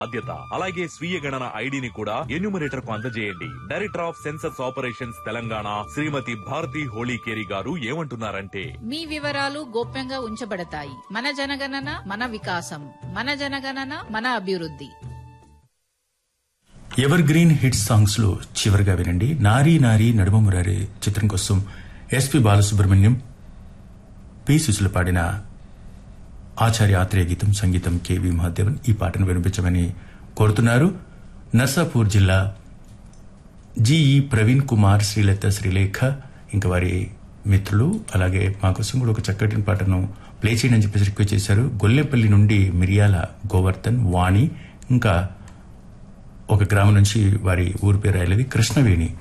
బాధ్యత అలాగే స్వీయ గణన ఐడిని కూడా ఎన్యూమరేటర్ కు అందజేయండి director of census operations Telangana Shrimati Bharathi Holikeri గారు ఏమంటున్నారంటే మీ వివరాలు గోప్యంగా ఉంచబడతాయి మన జనగణన మన వికాసం మన జనగణన మన అభివృద్ధి ఎవర్ గ్రీన్ హిట్ సాంగ్స్ లో చివరిగా వినండి నారీ నారీ నడుమ మురారి చిత్రం కోసం ఎస్పి బాలసుబ్రహ్మణ్యం పి సుశీల పాడిన ఆచార్య ఆత్రేయ గీతం సంగీతం కెవి మహాదేవన్ ఈ పాటను వినిపించమని కోరుతున్నారు నర్సాపూర్ జిల్లా జిఈ ప్రవీణ్ కుమార్ శ్రీలత శ్రీలేఖ ఇంకా వారి మిత్రులు అలాగే మా కోసం కూడా ఒక చక్కటి పాటను ప్లే చేయని అని చెప్పేసి రిక్వెస్ట్ చేశారు గొల్లెపల్లి నుండి మిరియాల గోవర్ధన్ వాణి ఇంకా ఒక గ్రామం నుంచి వారి ఊరి పేరు రాయలేదు కృష్ణవేణి